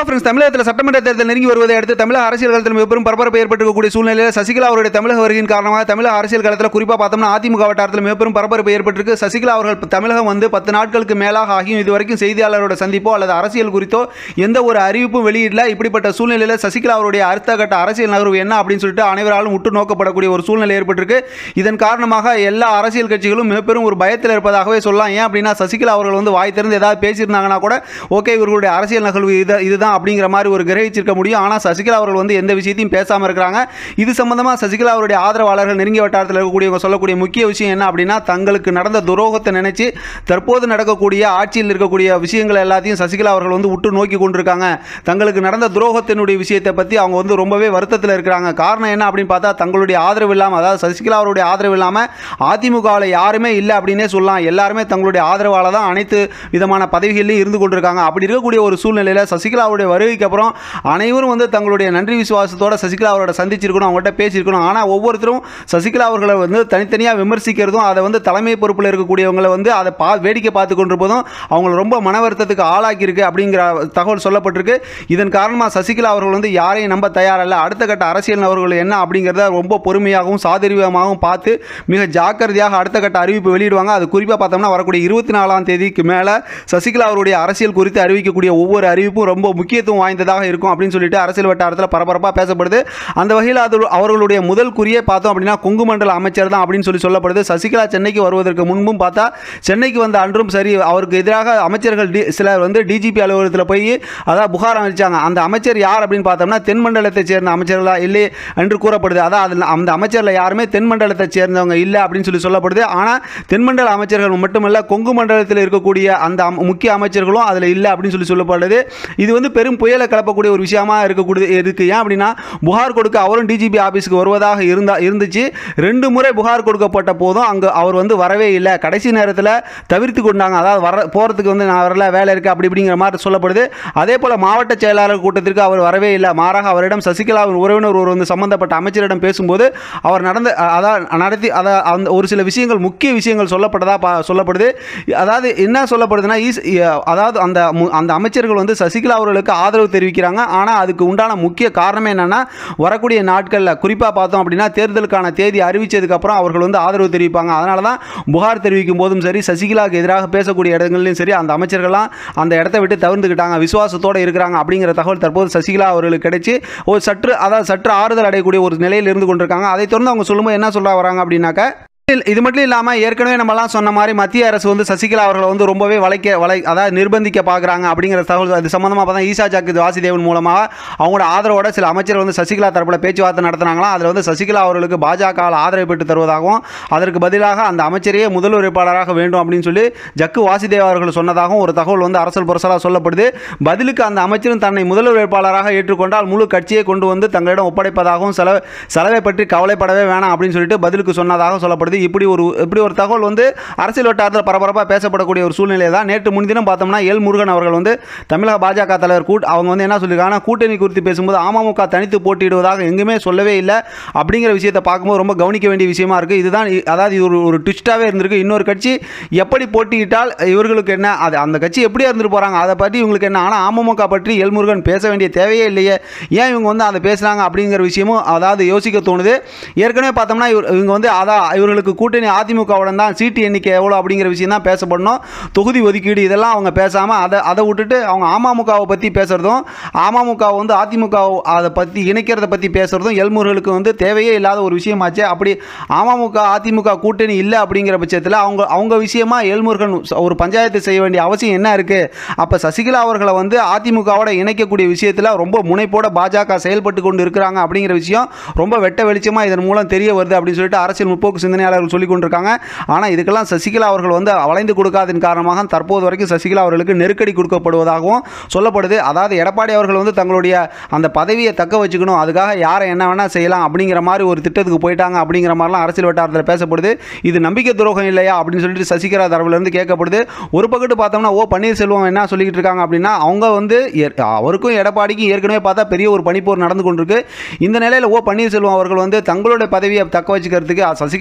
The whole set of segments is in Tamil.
ஃப்ரெண்ட்ஸ் தமிழகத்தில் சட்டமன்ற தேர்தல் நெருங்கி வருவதை அடுத்து தமிழக அரசியல் களத்தில் மிகப்பெரும் பரபரப்பு ஏற்பட்டிருக்கக்கூடிய சூழ்நிலையில் சசிகலா அவருடைய தமிழக வருகையின் காரணமாக தமிழக அரசியல் களத்தில் குறிப்பாக பார்த்தோம்னா அதிமுக வட்டாரத்தில் மிகப்பெரும் பரபரப்பு ஏற்பட்டிருக்கு சசிகலா அவர்கள் தமிழகம் வந்து பத்து நாட்களுக்கு மேலாக ஆகியும் இதுவரைக்கும் செய்தியாளரோட சந்திப்போ அல்லது அரசியல் குறித்தோ எந்த ஒரு அறிவிப்பும் வெளியிடல இப்படிப்பட்ட சூழ்நிலையில் சசிகலா அவருடைய அடுத்த கட்ட அரசியல் நகர்வு என்ன அப்படின்னு சொல்லிட்டு அனைவராலும் உற்று நோக்கப்படக்கூடிய ஒரு சூழ்நிலை ஏற்பட்டிருக்கு இதன் காரணமாக எல்லா அரசியல் கட்சிகளும் மிகப்பெரும் ஒரு பயத்தில் இருப்பதாகவே சொல்லலாம் ஏன் அப்படின்னா சசிகலா அவர்கள் வந்து வாய் திறந்து ஏதாவது பேசியிருந்தாங்கன்னா கூட ஓகே இவர்களுடைய அரசியல் நகர்வு இது இதுதான் அப்படிங்கிற மாதிரி ஒரு கிரகிச்சிருக்க முடியும் ஆனால் சசிகலா அவர்கள் வந்து எந்த விஷயத்தையும் பேசாமல் இருக்கிறாங்க இது சம்பந்தமாக சசிகலா அவருடைய ஆதரவாளர்கள் நெருங்கிய வட்டாரத்தில் இருக்கக்கூடியவங்க சொல்லக்கூடிய முக்கிய விஷயம் என்ன அப்படின்னா தங்களுக்கு நடந்த துரோகத்தை நினைச்சு தற்போது நடக்கக்கூடிய ஆட்சியில் இருக்கக்கூடிய விஷயங்கள் எல்லாத்தையும் சசிகலா அவர்கள் வந்து உற்று நோக்கி கொண்டிருக்காங்க தங்களுக்கு நடந்த துரோகத்தினுடைய விஷயத்தை பற்றி அவங்க வந்து ரொம்பவே வருத்தத்தில் இருக்கிறாங்க காரணம் என்ன அப்படின்னு பார்த்தா தங்களுடைய ஆதரவு இல்லாமல் அதாவது சசிகலா அவருடைய ஆதரவு இல்லாமல் அதிமுகவில் யாருமே இல்லை அப்படின்னே சொல்லலாம் எல்லாருமே தங்களுடைய ஆதரவால் தான் அனைத்து விதமான பதவிகளிலும் இருந்து கொண்டிருக்காங்க அப்படி இருக்கக்கூடிய ஒரு சூழ்நிலையில் சசிகலாவுடைய வருகைக்கு அப்புறம் அனைவரும் வந்து தங்களுடைய நன்றி விசுவாசத்தோட சசிகலா அவரோட சந்திச்சிருக்கணும் அவங்கள்ட்ட பேசியிருக்கணும் ஆனால் ஒவ்வொருத்தரும் சசிகலா அவர்களை வந்து தனித்தனியாக விமர்சிக்கிறதும் அதை வந்து தலைமை பொறுப்பில் இருக்கக்கூடியவங்களை வந்து அதை பா வேடிக்கை பார்த்து கொண்டிருப்பதும் அவங்களை ரொம்ப மன வருத்தத்துக்கு ஆளாக்கியிருக்கு அப்படிங்கிற தகவல் சொல்லப்பட்டிருக்கு இதன் காரணமாக சசிகலா அவர்கள் வந்து யாரையும் நம்ப தயாரல்ல அடுத்த கட்ட அரசியல் அவர்கள் என்ன அப்படிங்கிறத ரொம்ப பொறுமையாகவும் சாதுரியமாகவும் பார்த்து மிக ஜாக்கிரதையாக அடுத்த கட்ட அறிவிப்பு வெளியிடுவாங்க அது குறிப்பாக பார்த்தோம்னா வரக்கூடிய இருபத்தி நாலாம் தேதிக்கு மேலே சசிகலா அவருடைய அரசியல் குறித்து அறிவிக்கக்கூடிய ஒவ்வொரு அறிவிப்பும் ரொம்ப முக்கியத்துவம் வாய்ந்ததாக இருக்கும் அப்படின்னு சொல்லிட்டு அரசியல் வட்டாரத்தில் பரபரப்பாக பேசப்படுது அந்த வகையில் அது அவர்களுடைய முதல் குறியே பார்த்தோம் அப்படின்னா கொங்கு மண்டல அமைச்சர் தான் அப்படின்னு சொல்லி சொல்லப்படுது சசிகலா சென்னைக்கு வருவதற்கு முன்பும் பார்த்தா சென்னைக்கு வந்த அன்றும் சரி அவருக்கு எதிராக அமைச்சர்கள் டி சிலர் வந்து டிஜிபி அலுவலகத்தில் போய் அதான் புகார் அமைச்சாங்க அந்த அமைச்சர் யார் அப்படின்னு பார்த்தோம்னா தென் மண்டலத்தை சேர்ந்த அமைச்சர்களா இல்லை என்று கூறப்படுது அதான் அதில் அந்த அமைச்சரில் யாருமே தென் மண்டலத்தை சேர்ந்தவங்க இல்லை அப்படின்னு சொல்லி சொல்லப்படுது ஆனால் தென்மண்டல அமைச்சர்கள் மட்டுமல்ல கொங்கு மண்டலத்தில் இருக்கக்கூடிய அந்த அம- முக்கிய அமைச்சர்களும் அதில் இல்லை அப்படின்னு சொல்லி சொல்லப்படுது இது வந்து பெரும் புயலை கிளப்பக்கூடிய ஒரு விஷயமா இருக்கக்கூடிய இருக்கு ஏன் அப்படின்னா புகார் கொடுக்க அவரும் டிஜிபி ஆஃபீஸுக்கு வருவதாக இருந்தா இருந்துச்சு ரெண்டு முறை புகார் கொடுக்கப்பட்ட போதும் அங்கே அவர் வந்து வரவே இல்லை கடைசி நேரத்தில் தவிர்த்து கொண்டாங்க அதாவது வர போகிறதுக்கு வந்து நான் வரல வேலை இருக்குது அப்படி இப்படிங்கிற மாதிரி சொல்லப்படுது அதே போல் மாவட்ட செயலாளர் கூட்டத்திற்கு அவர் வரவே இல்லை மாறாக அவரிடம் சசிகலாவின் உறவினர் ஒரு வந்து சம்பந்தப்பட்ட அமைச்சரிடம் பேசும்போது அவர் நடந்த அ- அதான் நடத்தி அத அந்த ஒரு சில விஷயங்கள் முக்கிய விஷயங்கள் சொல்லப்பட்டதா பா சொல்லப்படுது அதாவது என்ன சொல்லப்படுதுன்னா ஈஸ் இ- அதாவது அந்த மு- அந்த அமைச்சர்கள் வந்து சசிகலா அவர்களுக்கு ஆதரவு தெரிவிக்கிறாங்க ஆனால் அதுக்கு உண்டான முக்கிய காரணம் என்னன்னா வரக்கூடிய நாட்களில் குறிப்பாக பார்த்தோம் அப்படின்னா தேர்தலுக்கான தேதி அறிவிச்சதுக்கு அப்புறம் அவர்கள் வந்து ஆதரவு தெரிவிப்பாங்க அதனால தான் புகார் தெரிவிக்கும் போதும் சரி சசிகலாவுக்கு எதிராக பேசக்கூடிய இடங்கள்லையும் சரி அந்த அமைச்சர்கள்லாம் அந்த இடத்த விட்டு தவிர்த்துக்கிட்டாங்க விசுவாசத்தோடு இருக்கிறாங்க அப்படிங்கிற தகவல் தற்போது சசிகலா அவர்களுக்கு கிடைச்சி ஒரு சற்று அதாவது சற்று ஆறுதல் அடையக்கூடிய ஒரு நிலையில் இருந்து கொண்டிருக்காங்க அதை தொடர்ந்து அவங்க சொல்லும்போது என்ன சொல்ல வராங்க அப்படின்னாக்க இல்ல, இது மட்டும் இல்லாமல் ஏற்கனவே நம்மலாம் சொன்ன மாதிரி மத்திய அரசு வந்து சசிகலா அவர்களை வந்து ரொம்பவே வளைக்க வளை அதாவது நிர்பந்திக்க பார்க்குறாங்க அப்படிங்கிற தகவல் அது சம்மந்தமாக பார்த்தா ஈசா ஜாக்கு வாசுதேவன் மூலமாக அவங்களோட ஆதரவோட சில அமைச்சர் வந்து சசிகலா தரப்பில் பேச்சுவார்த்தை நடத்துனாங்களாம் அதில் வந்து சசிகலா அவர்களுக்கு பாஜக ஆதரவு பெற்று தருவதாகவும் அதற்கு பதிலாக அந்த அமைச்சரையே முதல் வேட்பாளராக வேண்டும் அப்படின்னு சொல்லி ஜக்கு வாசுதேவ் அவர்கள் சொன்னதாகவும் ஒரு தகவல் வந்து அரசல் புரசலாக சொல்லப்படுது பதிலுக்கு அந்த அமைச்சரும் தன்னை முதல்வர் வேட்பாளராக ஏற்றுக்கொண்டால் முழு கட்சியை கொண்டு வந்து தங்களிடம் ஒப்படைப்பதாகவும் செலவு செலவை பற்றி கவலைப்படவே வேணாம் அப்படின்னு சொல்லிட்டு பதிலுக்கு சொன்னதாக சொல்லப்படுது இப்படி ஒரு இப்படி ஒரு தகவல் வந்து அரசியல் வட்டாரத்தில் பரபரப்பாக பேசப்படக்கூடிய ஒரு சூழ்நிலை தான் நேற்று முன்தினம் பார்த்தோம்னா எல் முருகன் அவர்கள் வந்து தமிழக பாஜக தலைவர் கூட் அவங்க வந்து என்ன சொல்லியிருக்காங்கன்னா கூட்டணி குறித்து பேசும்போது அமமுக தனித்து போட்டியிடுவதாக எங்குமே சொல்லவே இல்லை அப்படிங்கிற விஷயத்தை பார்க்கும்போது ரொம்ப கவனிக்க வேண்டிய விஷயமா இருக்குது இதுதான் இ- அதாவது இது ஒரு ஒரு ட்விஸ்ட்டாகவே இருந்திருக்கு இன்னொரு கட்சி எப்படி போட்டியிட்டால் இவர்களுக்கு என்ன அது அந்த கட்சி எப்படியா இருந்துட்டு போகிறாங்க அதை பற்றி இவங்களுக்கு என்ன ஆனால் அமமுக பற்றி எல் முருகன் பேச வேண்டிய தேவையே இல்லையே ஏன் இவங்க வந்து அதை பேசுகிறாங்க அப்படிங்கிற விஷயமும் அதாவது யோசிக்க தோணுது ஏற்கனவே பார்த்தோம்னா இவர் இவங்க வந்து அதான் இவர்களுக்கு கூட்டணி அதிமுகவுடன் தான் சீட்டு எண்ணிக்கை எவ்வளோ அப்படிங்கிற விஷயம் தான் பேசப்படணும் தொகுதி ஒதுக்கீடு இதெல்லாம் அவங்க பேசாமல் அதை அதை விட்டுட்டு அவங்க அமமுகவை பற்றி பேசுகிறதும் அமமுக வந்து அதிமுக அதை பற்றி இணைக்கிறத பற்றி பேசுகிறதும் எல்முருகளுக்கு வந்து தேவையே இல்லாத ஒரு விஷயமாச்சு அப்படி அமமுக அதிமுக கூட்டணி இல்லை அப்படிங்கிற பட்சத்தில் அவங்க அவங்க விஷயமா எல்முருகன் ஒரு பஞ்சாயத்து செய்ய வேண்டிய அவசியம் என்ன இருக்குது அப்போ சசிகலா அவர்களை வந்து அதிமுகவோட இணைக்கக்கூடிய விஷயத்தில் ரொம்ப முனைப்போட பாஜக செயல்பட்டு கொண்டு இருக்கிறாங்க அப்படிங்கிற விஷயம் ரொம்ப வெட்ட வெளிச்சமாக இதன் மூலம் தெரிய வருது அப்படின்னு சொல்லிட்டு அரசியல் முற்போக்கு சிந்தனையாளர்கள் சொல்லிக் கொண்டிருக்காங்க ஆனால் இதுக்கெல்லாம் சசிகலா அவர்கள் வந்து வளைந்து கொடுக்காதன் காரணமாக தற்போது வரைக்கும் சசிகலா அவர்களுக்கு நெருக்கடி கொடுக்கப்படுவதாகவும் சொல்லப்படுது அதாவது எடப்பாடி அவர்கள் வந்து தங்களுடைய அந்த பதவியை தக்க வச்சுக்கணும் அதுக்காக யாரை என்ன வேணால் செய்யலாம் அப்படிங்கிற மாதிரி ஒரு திட்டத்துக்கு போயிட்டாங்க அப்படிங்கிற மாதிரிலாம் அரசியல் வட்டாரத்தில் பேசப்படுது இது நம்பிக்கை துரோகம் இல்லையா அப்படின்னு சொல்லிட்டு சசிகலா தரப்புலேருந்து கேட்கப்படுது ஒரு பக்கத்து பார்த்தோம்னா ஓ பன்னீர்செல்வம் என்ன சொல்லிக்கிட்டு இருக்காங்க அப்படின்னா அவங்க வந்து ஏற்- அவருக்கும் எடப்பாடிக்கும் ஏற்கனவே பார்த்தா பெரிய ஒரு பனிப்போர் நடந்து கொண்டிருக்கு இந்த நிலையில் ஓ பன்னீர்செல்வம் அவர்கள் வந்து தங்களுடைய பதவியை தக்க வச்சுக்கிறதுக்கு சசிகலா பக்கத்து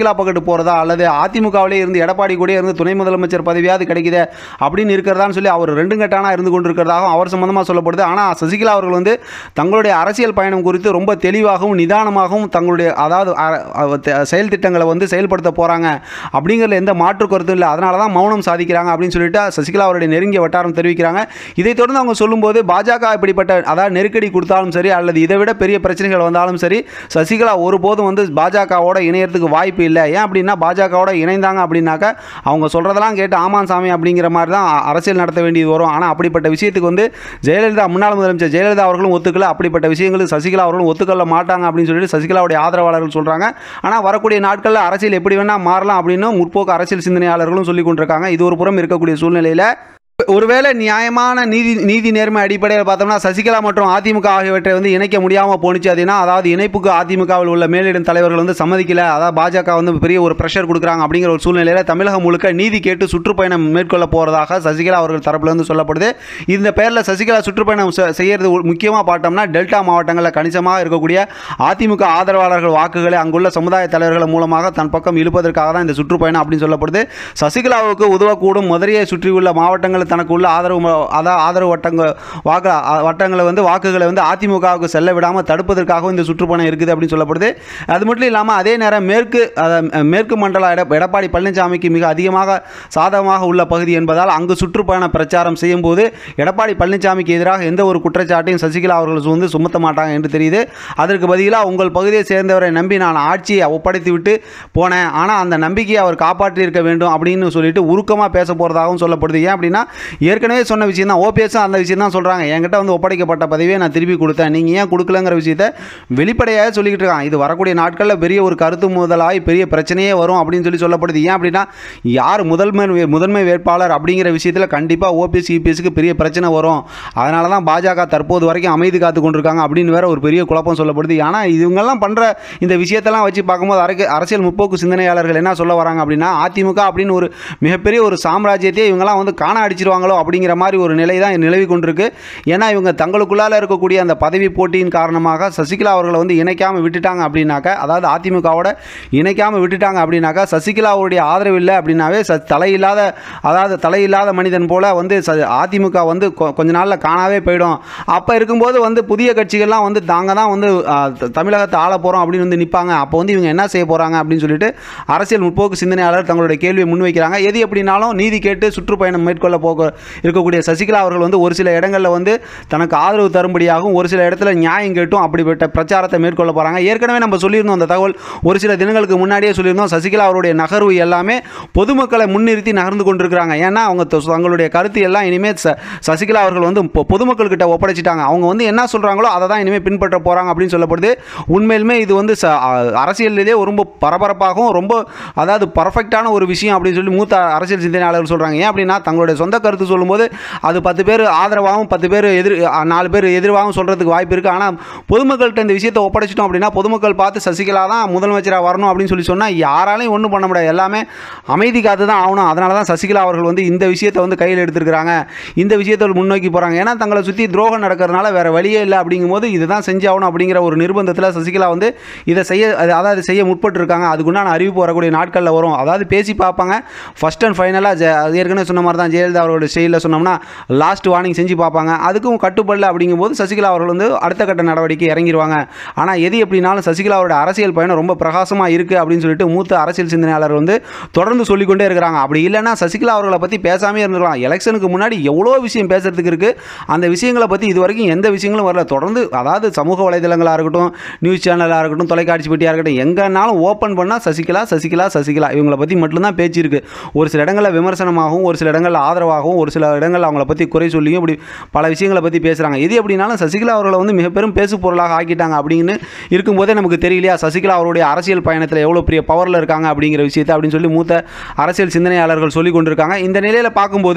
போகிறதா அல்லது அதிமுகவிலே இருந்து எடப்பாடி கூட இருந்து துணை முதலமைச்சர் பதவியாவது கிடைக்குதே அப்படின்னு இருக்கிறதான்னு சொல்லி அவர் ரெண்டு கட்டானா இருந்து கொண்டிருக்கிறதாகவும் அவர் சம்பந்தமாக சொல்லப்படுது ஆனால் சசிகலா அவர்கள் வந்து தங்களுடைய அரசியல் பயணம் குறித்து ரொம்ப தெளிவாகவும் நிதானமாகவும் தங்களுடைய அதாவது அ- அ- த- செயல் திட்டங்களை வந்து செயல்படுத்த போகிறாங்க அப்படிங்கிறதுல எந்த மாற்று கருத்தும் இல்லை அதனால தான் மௌனம் சாதிக்கிறாங்க அப்படின்னு சொல்லிட்டு சசிகலா அவருடைய நெருங்கிய வட்டாரம் தெரிவிக்கிறாங்க இதைத் தொடர்ந்து அவங்க சொல்லும்போது பாஜக இப்படிப்பட்ட அதாவது நெருக்கடி கொடுத்தாலும் சரி அல்லது இதை விட பெரிய பிரச்சனைகள் வந்தாலும் சரி சசிகலா ஒருபோதும் வந்து பாஜகவோட இணையறதுக்கு வாய்ப்பு இல்லை ஏன் அப்படின்னா பாஜகவோட இணைந்தாங்க அப்படின்னாக்க அவங்க சொல்கிறதெல்லாம் கேட்டு ஆமான் சாமி அப்படிங்கிற மாதிரி தான் அ- அரசியல் நடத்த வேண்டியது வரும் ஆனால் அப்படிப்பட்ட விஷயத்துக்கு வந்து ஜெயலலிதா முன்னாள் முதலமைச்சர் ஜெயலலிதா அவர்களும் ஒத்துக்கல அப்படிப்பட்ட விஷயங்களுக்கு சசிகலா அவர்களும் ஒத்துக்கொள்ள மாட்டாங்க அப்படின்னு சொல்லிட்டு சசிகலாவுடைய ஆதரவாளர்கள் சொல்கிறாங்க ஆனால் வரக்கூடிய நாட்களில் அரசியல் எப்படி வேணால் மாறலாம் அப்படின்னு முற்போக்கு அரசியல் சிந்தனையாளர்களும் சொல்லி கொண்டிருக்காங்க இது ஒரு புறம் இருக்கக்கூடிய சூழ்நிலையில் ஒருவேளை நியாயமான நீதி நீதி நேர்மை அடிப்படையில் பார்த்தோம்னா சசிகலா மற்றும் அதிமுக ஆகியவற்றை வந்து இணைக்க முடியாமல் போணுச்சு அப்படின்னா அதாவது இணைப்புக்கு அதிமுகவில் உள்ள மேலிடம் தலைவர்கள் வந்து சம்மதிக்கல அதாவது பாஜக வந்து பெரிய ஒரு ப்ரெஷர் கொடுக்குறாங்க அப்படிங்கிற ஒரு சூழ்நிலையில் தமிழகம் முழுக்க நீதி கேட்டு சுற்றுப்பயணம் மேற்கொள்ள போகிறதாக சசிகலா அவர்கள் தரப்புலேருந்து சொல்லப்படுது இந்த பேரில் சசிகலா சுற்றுப்பயணம் செ- செய்யறது முக்கியமாக பார்த்தோம்னா டெல்டா மாவட்டங்களில் கணிசமாக இருக்கக்கூடிய அதிமுக ஆதரவாளர்கள் வாக்குகளை அங்குள்ள சமுதாய தலைவர்கள் மூலமாக தன் பக்கம் இழுப்பதற்காக தான் இந்த சுற்றுப்பயணம் அப்படின்னு சொல்லப்படுது சசிகலாவுக்கு உதவக்கூடும் மதுரையை சுற்றியுள்ள மாவட்டங்களில் தனக்கு உள்ள ஆதரவு ம- அதாவது ஆதரவு வட்டங்க வாக்கு அ- வட்டங்களை வந்து வாக்குகளை வந்து அதிமுகவுக்கு செல்ல விடாமல் தடுப்பதற்காகவும் இந்த சுற்றுப்பயணம் இருக்குது அப்படின்னு சொல்லப்படுது அது மட்டும் இல்லாமல் அதே நேரம் மேற்கு அத- மேற்கு மண்டல எட எடப்பாடி பழனிசாமிக்கு மிக அதிகமாக சாதகமாக உள்ள பகுதி என்பதால் அங்கு சுற்றுப்பயண பிரச்சாரம் செய்யும்போது எடப்பாடி பழனிசாமிக்கு எதிராக எந்த ஒரு குற்றச்சாட்டையும் சசிகலா அவர்கள் வந்து சுமத்த மாட்டாங்க என்று தெரியுது அதற்கு பதிலாக உங்கள் பகுதியை சேர்ந்தவரை நம்பி நான் ஆட்சியை ஒப்படைத்து விட்டு போனேன் ஆனால் அந்த நம்பிக்கையை அவர் காப்பாற்றி இருக்க வேண்டும் அப்படின்னு சொல்லிட்டு உருக்கமாக பேச போகிறதாகவும் சொல்லப்படுது ஏன் அப்படின்னா ஏற்கனவே சொன்ன விஷயம் தான் ஓபிஎஸும் அந்த விஷயம் தான் சொல்கிறாங்க என்கிட்ட வந்து ஒப்படைக்கப்பட்ட பதவியை நான் திருப்பி கொடுத்தேன் நீங்கள் ஏன் கொடுக்கலங்கிற விஷயத்தை வெளிப்படையாக சொல்லிக்கிட்டு இருக்காங்க இது வரக்கூடிய நாட்களில் பெரிய ஒரு கருத்து முதலாகி பெரிய பிரச்சனையே வரும் அப்படின்னு சொல்லி சொல்லப்படுது ஏன் அப்படின்னா யார் முதன்மை வே- முதன்மை வேட்பாளர் அப்படிங்கிற விஷயத்தில் கண்டிப்பாக ஓபிஎஸ் யூபிஎஸ்க்கு பெரிய பிரச்சனை வரும் அதனால தான் பாஜக தற்போது வரைக்கும் அமைதி காத்து கொண்டிருக்காங்க அப்படின்னு வேற ஒரு பெரிய குழப்பம் சொல்லப்படுது ஆனால் இவங்கெல்லாம் பண்ணுற இந்த விஷயத்தெல்லாம் வச்சு பார்க்கும்போது அரக்கு அரசியல் முற்போக்கு சிந்தனையாளர்கள் என்ன சொல்ல வராங்க அப்படின்னா அதிமுக அப்படின்னு ஒரு மிகப்பெரிய ஒரு சாம்ராஜ்யத்தையே இவங்கெல்லாம் வந்து காண அடிச்சிருவாங்களோ அப்படிங்கிற மாதிரி ஒரு நிலை தான் நிலவி கொண்டிருக்கு ஏன்னா இவங்க தங்களுக்குள்ளால இருக்கக்கூடிய அந்த பதவி போட்டியின் காரணமாக சசிகலா அவர்களை வந்து இணைக்காமல் விட்டுட்டாங்க அப்படின்னாக்கா அதாவது அதிமுகவோட இணைக்காமல் விட்டுட்டாங்க அப்படின்னாக்கா சசிகலாவுடைய ஆதரவு இல்லை அப்படின்னாவே ச தலையில்லாத அதாவது தலையில்லாத மனிதன் போல வந்து ச அதிமுக வந்து கொ- கொஞ்ச நாளில் காணாவே போயிடும் அப்போ இருக்கும்போது வந்து புதிய கட்சிகள்லாம் வந்து தாங்க தான் வந்து ஆ, த- தமிழகத்தை ஆள போகிறோம் அப்படின்னு வந்து நிற்பாங்க அப்போ வந்து இவங்க என்ன செய்ய போகிறாங்க அப்படின்னு சொல்லிட்டு அரசியல் முற்போக்கு சிந்தனையாளர் தங்களுடைய கேள்வியை முன்வைக்கிறாங்க எது எப்படினாலும் நீதி கேட்டு சுற்றுப்பயணம் மேற்கொள்ள போக இருக்கக்கூடிய சசிகலா அவர்கள் வந்து ஒரு சில இடங்களில் வந்து தனக்கு ஆதரவு தரும்படியாகவும் ஒரு சில இடத்துல நியாயம் கேட்டும் அப்படிப்பட்ட பிரச்சாரத்தை மேற்கொள்ள போகிறாங்க ஏற்கனவே நம்ம சொல்லியிருந்தோம் அந்த தகவல் ஒரு சில தினங்களுக்கு முன்னாடியே சொல்லியிருந்தோம் சசிகலா அவருடைய நகர்வு எல்லாமே பொதுமக்களை முன்னிறுத்தி நகர்ந்து கொண்டிருக்கிறாங்க ஏன்னா அவங்க த- தங்களுடைய கருத்து எல்லாம் இனிமேல் ச சசிகலா அவர்கள் வந்து பொ- பொதுமக்கள்கிட்ட ஒப்படைச்சிட்டாங்க அவங்க வந்து என்ன சொல்கிறாங்களோ அதை தான் இனிமேல் பின்பற்ற போகிறாங்க அப்படின்னு சொல்லப்படுது உண்மையிலுமே இது வந்து ச அ- அரசியலிலே ரொம்ப பரபரப்பாகவும் ரொம்ப அதாவது பர்ஃபெக்டான ஒரு விஷயம் அப்படின்னு சொல்லி மூத்த அரசியல் சிந்தனையாளர்கள் சொல்கிறாங்க ஏன் அப்படின்னா தங்களுடைய சொந்த கருத்து சொல்லும்போது அது பத்து பேர் ஆதரவாகவும் பத்து பேர் எதிர் அ, நாலு பேர் எதிர்வாகவும் சொல்கிறதுக்கு வாய்ப்பு இருக்குது ஆனால் பொதுமக்கள்கிட்ட இந்த விஷயத்தை ஒப்படைச்சிட்டோம் அப்படின்னா பொதுமக்கள் பார்த்து சசிகலா தான் முதலமைச்சராக வரணும் அப்படின்னு சொல்லி சொன்னால் யாராலையும் ஒன்றும் பண்ண முடியாது எல்லாமே அமைதி காத்து தான் ஆகணும் அதனால தான் சசிகலா அவர்கள் வந்து இந்த விஷயத்தை வந்து கையில் எடுத்திருக்கிறாங்க இந்த விஷயத்தை முன்னோக்கி போகிறாங்க ஏன்னா தங்களை சுற்றி துரோகம் நடக்கிறதுனால வேறு வழியே இல்லை அப்படிங்கும்போது இதை தான் செஞ்சாகணும் அப்படிங்கிற ஒரு நிர்பந்தத்தில் சசிகலா வந்து இதை செய்ய அது- அதாவது செய்ய முற்பட்டிருக்காங்க அதுக்குண்டான அறிவிப்பு வரக்கூடிய நாட்களில் வரும் அதாவது பேசி பார்ப்பாங்க ஃபர்ஸ்ட் அண்ட் ஃபைனலாக ஏற்கனவே சொன்ன மாதிரி தான் ஜெயலலிதா அவரோட ஸ்டைலில் சொன்னோம்னா லாஸ்ட் வார்னிங் செஞ்சு பார்ப்பாங்க அதுக்கும் கட்டுப்படல அப்படிங்கும்போது சசிகலா அவர்கள் வந்து அடுத்த கட்ட நடவடிக்கை இறங்கிடுவாங்க ஆனால் எது எப்படினாலும் சசிகலா அவரோட அரசியல் பயணம் ரொம்ப பிரகாசமாக இருக்குது அப்படின்னு சொல்லிட்டு மூத்த அரசியல் சிந்தனையாளர் வந்து தொடர்ந்து சொல்லிக்கொண்டே இருக்கிறாங்க அப்படி இல்லைன்னா சசிகலா அவர்களை பற்றி பேசாமே இருந்திருக்கலாம் எலெக்ஷனுக்கு முன்னாடி எவ்வளோ விஷயம் பேசுறதுக்கு இருக்குது அந்த விஷயங்களை பற்றி இது வரைக்கும் எந்த விஷயங்களும் வரல தொடர்ந்து அதாவது சமூக வலைதளங்களாக இருக்கட்டும் நியூஸ் சேனலாக இருக்கட்டும் தொலைக்காட்சி பெட்டியாக இருக்கட்டும் எங்கேனாலும் ஓப்பன் பண்ணால் சசிகலா சசிகலா சசிகலா இவங்களை பற்றி மட்டும்தான் பேச்சு இருக்குது ஒரு சில இடங்களில் விமர்சனமாகவும் ஒரு சில இடங்களில் ஆதரவாகவும் ஒரு சில இடங்களில் அவங்கள பற்றி குறை சொல்லியும் இப்படி பல விஷயங்களை பற்றி பேசுகிறாங்க இது எப்படினாலும் சசிகலா அவர்களை வந்து மிக பெரும் பேசு பொருளாக ஆக்கிட்டாங்க அப்படின்னு இருக்கும்போதே நமக்கு தெரியலையா சசிகலா அவருடைய அரசியல் பயணத்தில் எவ்வளோ பெரிய பவரில் இருக்காங்க அப்படிங்கிற விஷயத்தை அப்படின்னு சொல்லி மூத்த அரசியல் சிந்தனையாளர்கள் சொல்லி கொண்டிருக்காங்க இந்த நிலையில் பார்க்கும்போது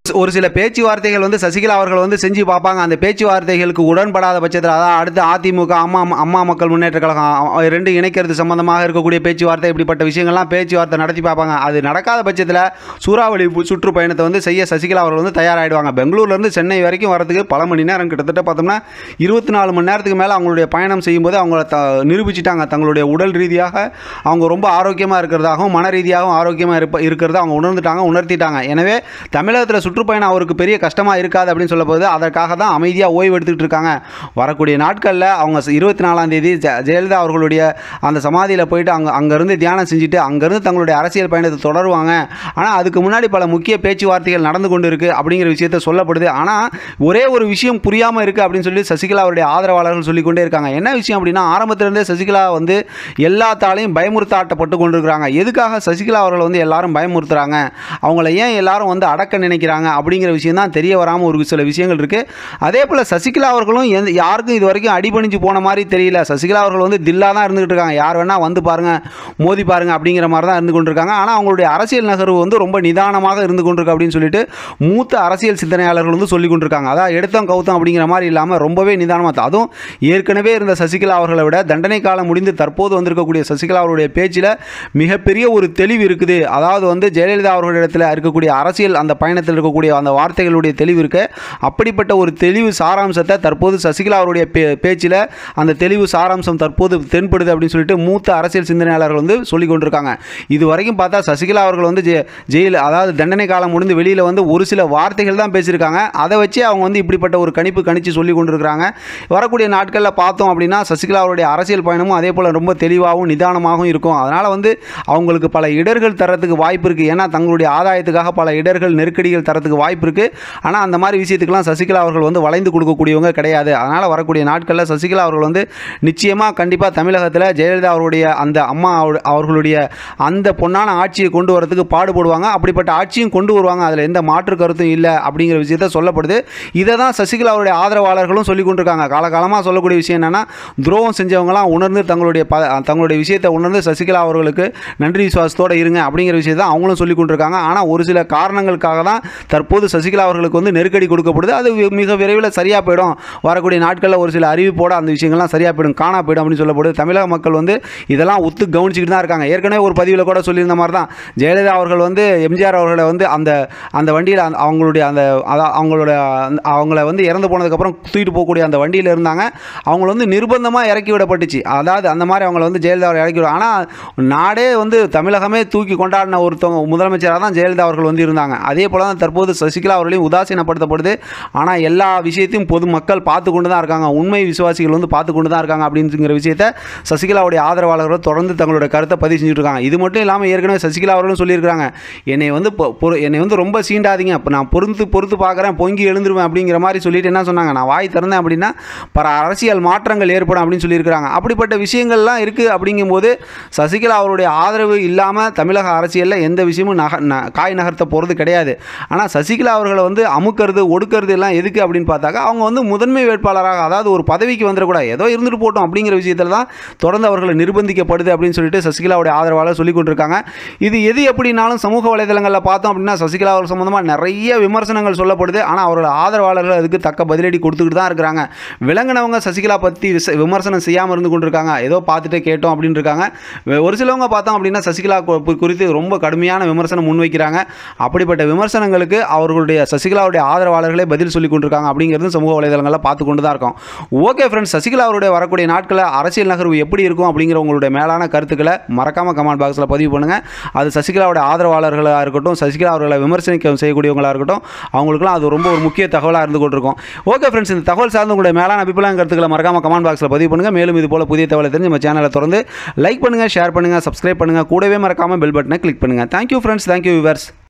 ஒரு சில பேச்சுவார்த்தைகள் வந்து சசிகலா அவர்கள் வந்து செஞ்சு பார்ப்பாங்க அந்த பேச்சுவார்த்தைகளுக்கு உடன்படாத பட்சத்தில் அதான் அடுத்து அதிமுக அம்மா அம்மா மக்கள் முன்னேற்ற கழகம் அ- ரெண்டு இணைக்கிறது சம்பந்தமாக இருக்கக்கூடிய பேச்சுவார்த்தை இப்படிப்பட்ட விஷயங்கள்லாம் பேச்சுவார்த்தை நடத்தி பார்ப்பாங்க அது நடக்காத பட்சத்தில் சூறாவளி பு- சுற்றுப்பயணத்தை வந்து செய்ய சசிகலா அவர்கள் வந்து தயாராகிடுவாங்க பெங்களூர்லேருந்து சென்னை வரைக்கும் வரதுக்கு பல மணி நேரம் கிட்டத்தட்ட பார்த்தோம்னா இருபத்தி நாலு மணி நேரத்துக்கு மேலே அவங்களுடைய பயணம் செய்யும்போது அவங்கள த நிரூபிச்சிட்டாங்க தங்களுடைய உடல் ரீதியாக அவங்க ரொம்ப ஆரோக்கியமாக இருக்கிறதாகவும் மன ரீதியாகவும் ஆரோக்கியமாக இருப்ப இருக்கிறத அவங்க உணர்ந்துட்டாங்க உணர்த்திட்டாங்க எனவே தமிழகத்தில் சுற்றுப்பயணம் அவருக்கு பெரிய கஷ்டமாக இருக்காது அப்படின்னு சொல்ல போது அதற்காக தான் அமைதியாக ஓய்வு எடுத்துக்கிட்டு இருக்காங்க வரக்கூடிய நாட்களில் அவங்க இருபத்தி நாலாம் தேதி ஜெ- ஜெயலலிதா அவர்களுடைய அந்த சமாதியில் போயிட்டு அங்கே அங்கேருந்து தியானம் செஞ்சுட்டு அங்கேருந்து தங்களுடைய அரசியல் பயணத்தை தொடருவாங்க ஆனால் அதுக்கு முன்னாடி பல முக்கிய பேச்சுவார்த்தைகள் நடந்து கொண்டு இருக்குது அப்படிங்கிற விஷயத்த சொல்லப்படுது ஆனால் ஒரே ஒரு விஷயம் புரியாமல் இருக்குது அப்படின்னு சொல்லி சசிகலா அவருடைய ஆதரவாளர்கள் சொல்லிக்கொண்டே இருக்காங்க என்ன விஷயம் அப்படின்னா ஆரம்பத்திலிருந்தே சசிகலா வந்து எல்லாத்தாலையும் பயமுறுத்தாட்டப்பட்டு கொண்டிருக்கிறாங்க எதுக்காக சசிகலா அவர்கள் வந்து எல்லாரும் பயமுறுத்துறாங்க அவங்கள ஏன் எல்லாரும் வந்து அடக்க நினைக்கிறாங்க அப்படிங்கிற விஷயம் தான் தெரிய வராமல் ஒரு சில விஷயங்கள் இருக்குது அதே போல் சசிகலா அவர்களும் எந்த யாருக்கும் இது வரைக்கும் அடிபணிஞ்சு போன மாதிரி தெரியல சசிகலா அவர்கள் வந்து தில்லா தான் இருந்துகிட்டு இருக்காங்க யார் வேணால் வந்து பாருங்க மோதி பாருங்க அப்படிங்கிற மாதிரி தான் இருந்து கொண்டிருக்காங்க ஆனால் அவங்களுடைய அரசியல் நகர்வு வந்து ரொம்ப நிதானமாக இருந்து கொண்டிருக்கு அப்படின்னு சொல்லிட்டு மூத்த அரசியல் சிந்தனையாளர்கள் வந்து சொல்லி கொண்டிருக்காங்க அதான் எடுத்தோம் கவுத்தம் அப்படிங்கிற மாதிரி இல்லாமல் ரொம்பவே நிதானமாக அதுவும் ஏற்கனவே இருந்த சசிகலா அவர்களை விட தண்டனை காலம் முடிந்து தற்போது வந்திருக்கக்கூடிய சசிகலா அவருடைய பேச்சில் மிகப்பெரிய ஒரு தெளிவு இருக்குது அதாவது வந்து ஜெயலலிதா அவர்களிடத்தில் இருக்கக்கூடிய அரசியல் அந்த பயணத்தில் இருக்கக்கூடிய அந்த வார்த்தைகளுடைய தெளிவு இருக்கு அப்படிப்பட்ட ஒரு தெளிவு சாராம்சத்தை தற்போது சசிகலா அவருடைய பே பேச்சில் அந்த தெளிவு சாராம்சம் தற்போது தென்படுது அப்படின்னு சொல்லிட்டு மூத்த அரசியல் சிந்தனையாளர்கள் வந்து சொல்லி கொண்டிருக்காங்க இது வரைக்கும் பார்த்தா சசிகலா அவர்கள் வந்து ஜெ ஜெயில் அதாவது தண்டனை காலம் முடிந்து வெளியில் வந்து ஒரு சில வார்த்தைகள் தான் பேசியிருக்காங்க அதை வச்சு அவங்க வந்து இப்படிப்பட்ட ஒரு கணிப்பு கணிச்சு சொல்லி கொண்டிருக்கிறாங்க வரக்கூடிய நாட்களில் பார்த்தோம் அப்படின்னா சசிகலா அவருடைய அரசியல் பயணமும் அதே போல் ரொம்ப தெளிவாகவும் நிதானமாகவும் இருக்கும் அதனால் வந்து அவங்களுக்கு பல இடர்கள் தரத்துக்கு வாய்ப்பு இருக்குது ஏன்னா தங்களுடைய ஆதாயத்துக்காக பல இடர்கள் நெருக்கடிகள் தரத்துக்கு வாய்ப்பு இருக்குது ஆனால் அந்த மாதிரி விஷயத்துக்கெல்லாம் சசிகலா அவர்கள் வந்து வளைந்து கொடுக்கக்கூடியவங்க கிடையாது அதனால் வரக்கூடிய நாட்களில் சசிகலா அவர்கள் வந்து நிச்சயமாக கண்டிப்பாக தமிழகத்தில் ஜெயலலிதா அவருடைய அந்த அம்மா அவரு- அவர்களுடைய அந்த பொன்னான ஆட்சியை கொண்டு வரதுக்கு பாடுபடுவாங்க அப்படிப்பட்ட ஆட்சியும் கொண்டு வருவாங்க அதில் எந்த மாற்று கருத்தும் இல்லை அப்படிங்கிற விஷயத்த சொல்லப்படுது இதை தான் சசிகலா அவருடைய ஆதரவாளர்களும் சொல்லி கொண்டிருக்காங்க காலகாலமாக சொல்லக்கூடிய விஷயம் என்னென்னா துரோகம் செஞ்சவங்களாம் உணர்ந்து தங்களுடைய ப தங்களுடைய விஷயத்தை உணர்ந்து சசிகலா அவர்களுக்கு நன்றி விசுவாசத்தோடு இருங்க அப்படிங்கிற விஷயத்தை அவங்களும் சொல்லி கொண்டிருக்காங்க ஆனால் ஒரு சில காரணங்களுக்காக தான் தற்போது சசிகலா அவர்களுக்கு வந்து நெருக்கடி கொடுக்கப்படுது அது வி- மிக விரைவில் சரியாக போயிடும் வரக்கூடிய நாட்களில் ஒரு சில அறிவிப்போட அந்த விஷயங்கள்லாம் சரியாக போயிடும் காணா போயிடும் அப்படின்னு சொல்லப்படுது தமிழக மக்கள் வந்து இதெல்லாம் ஒத்து கவனிச்சுக்கிட்டு தான் இருக்காங்க ஏற்கனவே ஒரு பதிவில் கூட சொல்லியிருந்த மாதிரி தான் ஜெயலலிதா அவர்கள் வந்து எம்ஜிஆர் அவர்களை வந்து அந்த அந்த வண்டியில் அந்த அவங்களுடைய அந்த அதான் அவங்களோட அந்த- அவங்கள வந்து இறந்து போனதுக்கப்புறம் தூக்கிட்டு போகக்கூடிய அந்த வண்டியில் இருந்தாங்க அவங்கள வந்து நிர்பந்தமாக இறக்கி விடப்பட்டுச்சு அதாவது அந்த மாதிரி அவங்கள வந்து ஜெயலலிதா அவர்கள் இறக்கி விட ஆனால் நாடே வந்து தமிழகமே தூக்கி கொண்டாடின ஒருத்தவங்க முதலமைச்சராக தான் ஜெயலலிதா அவர்கள் வந்து இருந்தாங்க அதே போல தான் தற்போது சசிகலா அவர்களையும் உதாசீனப்படுத்தப்படுது ஆனால் எல்லா விஷயத்தையும் பொதுமக்கள் பார்த்து கொண்டு தான் இருக்காங்க உண்மை விசுவாசிகள் வந்து பார்த்து கொண்டு தான் இருக்காங்க அப்படிங்கிற விஷயத்த சசிகலாவுடைய ஆதரவாளர்கள் தொடர்ந்து தங்களோட கருத்தை பதிவு செஞ்சுட்டு இருக்காங்க இது மட்டும் இல்லாமல் ஏற்கனவே சசிகலா அவர்களும் சொல்லியிருக்காங்க என்னை வந்து பொ- பொறு- என்னை வந்து ரொம்ப சீண்டாதீங்க இப்போ நான் பொறுத்து பொறுத்து பார்க்குறேன் பொங்கி எழுந்துருவேன் அப்படிங்கிற மாதிரி சொல்லிட்டு என்ன சொன்னாங்க நான் வாய் திறந்தேன் அப்படின்னா பல அரசியல் மாற்றங்கள் ஏற்படும் அப்படின்னு சொல்லியிருக்கிறாங்க அப்படிப்பட்ட விஷயங்கள்லாம் இருக்குது அப்படிங்கும்போது சசிகலா அவருடைய ஆதரவு இல்லாமல் தமிழக அரசியலில் எந்த விஷயமும் நக ந- காய் நகர்த்த போகிறது கிடையாது ஆனால் சசிகலா அவர்களை வந்து அமுக்கிறது ஒடுக்கிறது எல்லாம் எதுக்கு அப்படின்னு பார்த்தாக்கா அவங்க வந்து முதன்மை வேட்பாளராக அதாவது ஒரு பதவிக்கு வந்துடக்கூடாது ஏதோ இருந்துட்டு போட்டோம் அப்படிங்கிற விஷயத்தில் தான் தொடர்ந்து அவர்களை நிர்பந்திக்கப்படுது அப்படின்னு சொல்லிட்டு சசிகலாவுடைய ஆதரவாளர் சொல்லி கொண்டிருக்காங்க இது எது எப்படினாலும் சமூக வலைதளங்களில் பார்த்தோம் அப்படின்னா சசிகலா அவர் சம்மந்தமாக நிறைய விமர்சனங்கள் சொல்லப்படுது ஆனால் அவரோட ஆதரவாளர்கள் அதுக்கு தக்க பதிலடி கொடுத்துக்கிட்டு தான் இருக்கிறாங்க விளங்கினவங்க சசிகலா பற்றி விச விமர்சனம் செய்யாமல் இருந்து கொண்டிருக்காங்க ஏதோ பார்த்துட்டு கேட்டோம் அப்படின்னு இருக்காங்க வே- ஒரு சிலவங்க பார்த்தோம் அப்படின்னா சசிகலா கு- கு- குறித்து ரொம்ப கடுமையான விமர்சனம் முன்வைக்கிறாங்க அப்படிப்பட்ட விமர்சனங்களுக்கு அவர்களுடைய சசிகலாவுடைய ஆதரவாளர்களே பதில் சொல்லி கொண்டிருக்காங்க அப்படிங்கிறது சமூக வலைதளங்களில் பார்த்து கொண்டு தான் இருக்கோம் ஓகே ஃப்ரெண்ட்ஸ் சசிகலா அவருடைய வரக்கூடிய நாட்களில் அரசியல் நகர்வு எப்படி இருக்கும் அப்படிங்கிற உங்களுடைய மேலான கருத்துக்களை மறக்காம கமெண்ட் பாக்ஸில் பதிவு பண்ணுங்கள் அது சசிகலாவுடைய ஆதரவாளர்களாக இருக்கட்டும் சசிகலா அவர்களை விமர்சனிக்க செய்யக்கூடியவங்களாக இருக்கட்டும் அவங்களுக்குலாம் அது ரொம்ப ஒரு முக்கிய தகவலாக இருந்து கொண்டிருக்கும் ஓகே ஃப்ரெண்ட்ஸ் இந்த தகவல் சார்ந்த உங்களுடைய மேலான அபிப்பிராயம் கருத்துக்களை மறக்காம கமெண்ட் பாக்ஸில் பதிவு பண்ணுங்கள் மேலும் இது போல புதிய தகவலை தெரிஞ்சு நம்ம சேனலை தொடர்ந்து லைக் பண்ணுங்கள் ஷேர் பண்ணுங்கள் சப்ஸ்கிரைப் பண்ணுங்கள் கூடவே மறக்காம பெல் பட்டனை கிளிக் பண்ணுங்கள் தேங்க்யூ ஃப்ரெண்ட்ஸ் தேங்க்யூ விவர்ஸ்